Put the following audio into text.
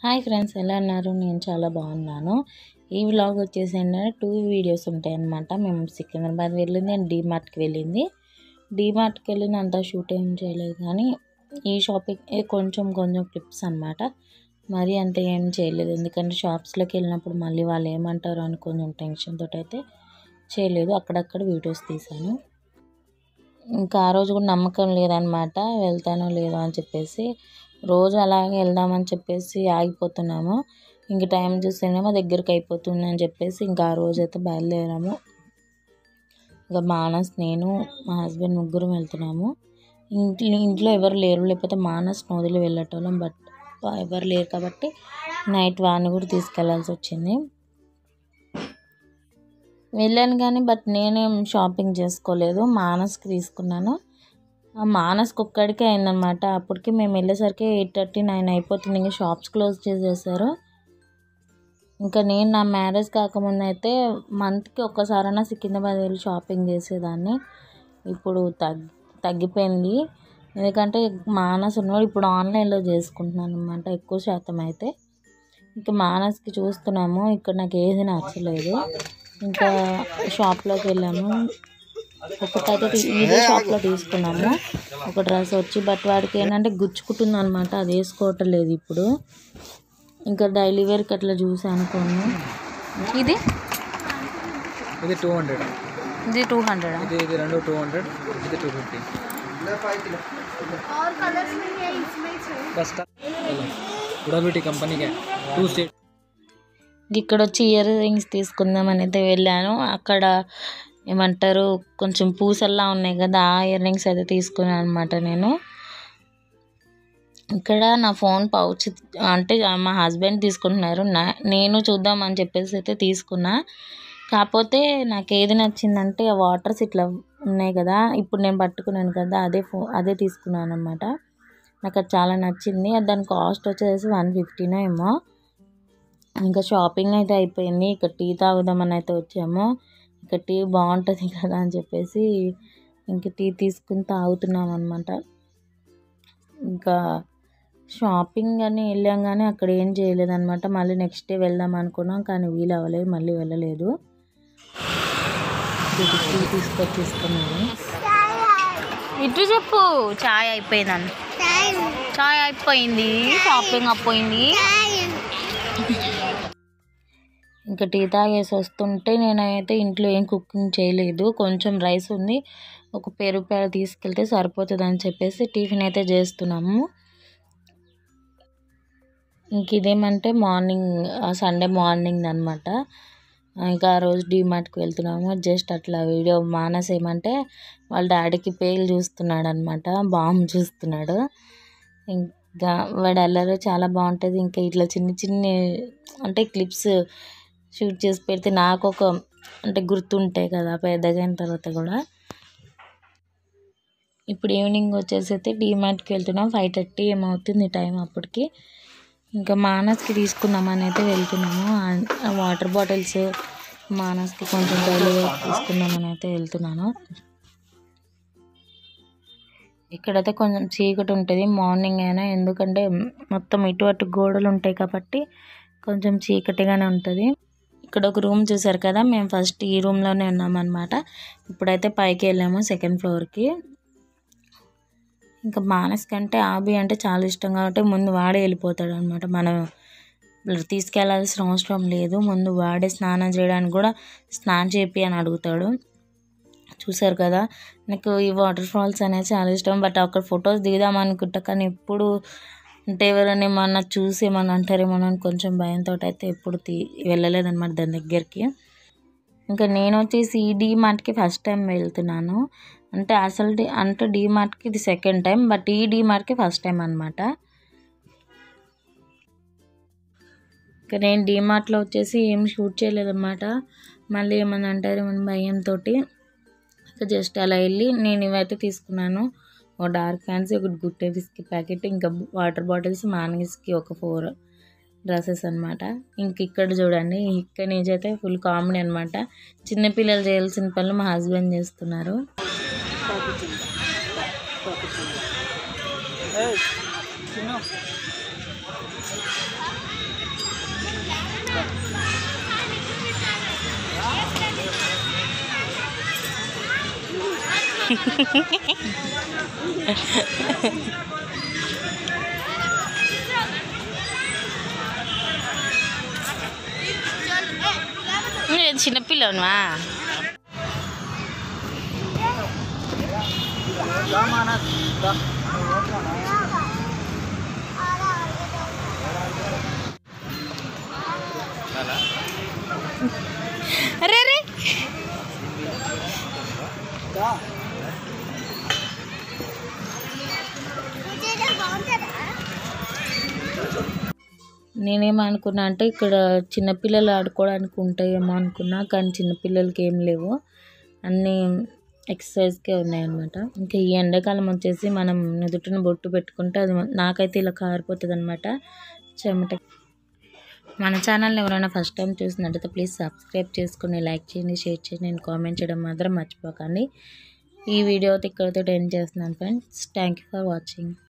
hi friends ఎలా ఉన్నారు నేను చాలా బాగున్నాను ఈ వ్లాగ్ వచ్చేసి ఏంటంటే టూ వీడియోస్ ఉంటాయి అన్నమాట మేము సికింద్రాబాద్ వెళ్ళింది అండ్ డీమార్ట్కి వెళ్ళింది డీమార్ట్కి వెళ్ళిన అంత షూట్ ఏం చేయలేదు కానీ ఈ షాపింగ్ ఏ కొంచెం కొంచెం క్లిప్స్ అన్నమాట మరీ అంత ఏం చేయలేదు ఎందుకంటే షాప్స్లోకి వెళ్ళినప్పుడు మళ్ళీ వాళ్ళు ఏమంటారు అని కొంచెం టెన్షన్ తోటి అయితే చేయలేదు అక్కడక్కడ వీడియోస్ తీశాను ఇంకా ఆ రోజు కూడా నమ్మకం లేదనమాట వెళ్తానో లేదో అని చెప్పేసి రోజు అలాగే వెళ్దామని చెప్పేసి ఆగిపోతున్నాము ఇంక టైం చూస్తేనేమో దగ్గరికి అయిపోతుంది అని చెప్పేసి ఇంకా ఆ రోజు అయితే బయలుదేరాము ఇంకా మానస్ నేను మా హస్బెండ్ ముగ్గురు వెళ్తున్నాము ఇంట్లో ఇంట్లో ఎవరు లేరు లేకపోతే మానస్ వదిలి వెళ్ళేటోళ్ళం బట్ ఎవరు లేరు కాబట్టి నైట్ వాడిని కూడా తీసుకెళ్లాల్సి వచ్చింది వెళ్ళాను కానీ బట్ నేనేం షాపింగ్ చేసుకోలేదు మానస్కి తీసుకున్నాను ఆ మానస్కి ఒక్కడికే అయిందనమాట అప్పటికి మేము వెళ్ళేసరికి ఎయిట్ థర్టీ నైన్ అయిపోతుంది ఇంకా షాప్స్ క్లోజ్ చేసేసారు ఇంకా నేను నా మ్యారేజ్ కాకముందు అయితే మంత్కి ఒక్కసారైనా సికింద్రాబాద్ వెళ్ళి షాపింగ్ చేసేదాన్ని ఇప్పుడు తగ్ తగ్గిపోయింది ఎందుకంటే మానస్ ఉన్నవాడు ఇప్పుడు ఆన్లైన్లో చేసుకుంటున్నాను అనమాట ఎక్కువ శాతం అయితే ఇంకా మానస్కి చూస్తున్నాము ఇక్కడ నాకు ఏది నచ్చలేదు ఇంకా షాప్లోకి వెళ్ళాము ఒకటైతే తీ- ఇదే షాప్లో తీసుకున్నాము ఒక డ్రెస్ వచ్చి బట్ వాడికి ఏంటంటే గుచ్చుకుంటుంది అనమాట అది వేసుకోవటం లేదు ఇప్పుడు ఇంకా డైలీ వేర్కి అట్లా చూసి అనుకోను ఇది ఇది టూ హండ్రెడ్ ఇది టూ హండ్రెడ్ ఇది ఇది రెండు టూ హండ్రెడ్ ఇది టూ ఫిఫ్టీ ఫస్ట్ గుడా బ్యూటీ కంపెనీకే టూ స్టేట్ ఇక్కడ వచ్చి ఇయర్ రింగ్స్ తీసుకుందామని అయితే వెళ్ళాను అక్కడ ఏమంటారు కొంచెం పూసల్లా ఉన్నాయి కదా ఆ ఇయర్ రింగ్స్ అయితే తీసుకున్నాను అనమాట నేను ఇక్కడ నా ఫోన్ పౌచ్ అంటే మా హస్బెండ్ తీసుకుంటున్నారు నా నేను చూద్దాం అని చెప్పేసి అయితే తీసుకున్నా కాకపోతే నాకు ఏది నచ్చిందంటే ఆ వాటర్స్ ఇట్లా ఉన్నాయి కదా ఇప్పుడు నేను పట్టుకున్నాను కదా అదే ఫో అదే తీసుకున్నాను అనమాట నాకు అది చాలా నచ్చింది అది దాని కాస్ట్ వచ్చేసి వన్ ఫిఫ్టీనో ఏమో ఇంకా షాపింగ్ అయితే అయిపోయింది ఇక టీ తాగుదామని అయితే వచ్చాము ఇక టీ బాగుంటుంది కదా అని చెప్పేసి ఇంక టీ తీసుకుని తాగుతున్నాం అనమాట ఇంకా షాపింగ్ అని వెళ్ళాం కానీ అక్కడ ఏం చేయలేదు అనమాట మళ్ళీ నెక్స్ట్ డే వెళ్దాం అనుకున్నాం కానీ వీలు అవ్వలేదు మళ్ళీ వెళ్ళలేదు ఇది టీ తీసుకొచ్చి తీసుకున్నాను ఇటు చెప్పు చాయ్ అయిపోయిందని చాయ్ అయిపోయింది షాపింగ్ అయిపోయింది ఇంకా టీ తాగేసి వస్తుంటే నేనైతే ఇంట్లో ఏం కుకింగ్ చేయలేదు కొంచెం రైస్ ఉంది ఒక పెరుగు పేడ తీసుకెళ్తే సరిపోతుంది అని చెప్పేసి టిఫిన్ అయితే చేస్తున్నాము ఇంక ఇదేమంటే మార్నింగ్ సండే మార్నింగ్ అనమాట ఇంకా ఆ రోజు డిమార్ట్కి వెళ్తున్నాము జస్ట్ అట్లా వీడియో మానస్ ఏమంటే వాళ్ళ డాడీకి పేలు చూస్తున్నాడు అనమాట బాంబు చూస్తున్నాడు ఇంకా వాడు అల్లరి చాలా బాగుంటుంది ఇంకా ఇట్లా చిన్న చిన్న అంటే క్లిప్స్ షూట్ చేసి పెడితే నాకు ఒక అంటే గుర్తుంటాయి కదా పెద్దగా అయిన తర్వాత కూడా ఇప్పుడు ఈవినింగ్ వచ్చేసి అయితే డీమార్ట్కి వెళ్తున్నాం ఫైవ్ థర్టీ ఏమవుతుంది టైం అప్పటికి ఇంకా మానస్కి తీసుకుందామని అయితే వెళ్తున్నాము ఆ వాటర్ బాటిల్స్ మానస్కి కొంచెం డైలీ తీసుకుందామని అయితే వెళ్తున్నాను ఇక్కడైతే కొంచెం చీకటి ఉంటుంది మార్నింగ్ అయినా ఎందుకంటే మొత్తం ఇటు అటు గోడలు ఉంటాయి కాబట్టి కొంచెం చీకటిగానే ఉంటుంది ఇక్కడ ఒక రూమ్ చూసారు కదా మేము ఫస్ట్ ఈ రూమ్లోనే ఉన్నామన్నమాట ఇప్పుడైతే పైకి వెళ్ళాము సెకండ్ ఫ్లోర్కి ఇంకా మానస్ కంటే ఆబి అంటే చాలా ఇష్టం కాబట్టి ముందు వాడే వెళ్ళిపోతాడు అనమాట మనం తీసుకెళ్లాల్సిన అవసరం లేదు ముందు వాడే స్నానం చేయడానికి కూడా స్నానం చేపి అని అడుగుతాడు చూసారు కదా నాకు ఈ వాటర్ ఫాల్స్ అనేది చాలా ఇష్టం బట్ అక్కడ ఫొటోస్ దిగుదాం అనుకుంటా కానీ ఎప్పుడు అంటే ఎవరైనా ఏమన్నా చూసి ఏమన్నా అంటారేమో అని కొంచెం భయంతో అయితే ఎప్పుడు తీ వెళ్ళలేదన్నమాట దాని దగ్గరికి ఇంకా నేను వచ్చేసి ఈ డీమార్ట్కి ఫస్ట్ టైం వెళ్తున్నాను అంటే అసలు డి అంటే డీమార్ట్కి ఇది సెకండ్ టైం బట్ ఈ డీమార్ట్కి ఫస్ట్ టైం అనమాట ఇంకా నేను డీమార్ట్లో వచ్చేసి ఏం షూట్ చేయలేదన్నమాట మళ్ళీ ఏమన్నా అంటారు మన భయంతో ఇంకా జస్ట్ అలా వెళ్ళి నేను ఇవైతే తీసుకున్నాను ఒక డార్క్ ఫ్యాన్సీ ఒకటి గుట్టే బిస్కెట్ ప్యాకెట్ ఇంకా వాటర్ బాటిల్స్ మానగిస్కి ఒక ఫోర్ డ్రెస్సెస్ అనమాట ఇంక ఇక్కడ చూడండి ఇక్కడ నుంచి అయితే ఫుల్ కామెడీ అనమాట చిన్నపిల్లలు చేయాల్సిన పనులు మా హస్బెండ్ చేస్తున్నారు నువ్వు చిన్నపిల్లవా అరే అరే నేనేమనుకున్నా అంటే ఇక్కడ చిన్నపిల్లలు ఆడుకోవడానికి ఉంటాయేమో అనుకున్నా కానీ చిన్నపిల్లలకి ఏం లేవు అన్నీ ఎక్సర్సైజ్కే ఉన్నాయన్నమాట ఇంకా ఈ ఎండాకాలం వచ్చేసి మనం నుదుటిన బొట్టు పెట్టుకుంటే అది మన- నాకైతే ఇలా కారిపోతుంది అనమాట చెమట మన ఛానల్ని ఎవరైనా ఫస్ట్ టైం చూసినట్టయితే ప్లీజ్ సబ్స్క్రైబ్ చేసుకుని లైక్ చేయండి షేర్ చేయండి నేను కామెంట్ చేయడం మాత్రం మర్చిపోకండి ఈ వీడియో అయితే ఇక్కడితో ఎండ్ చేస్తున్నాను friends thank you for watching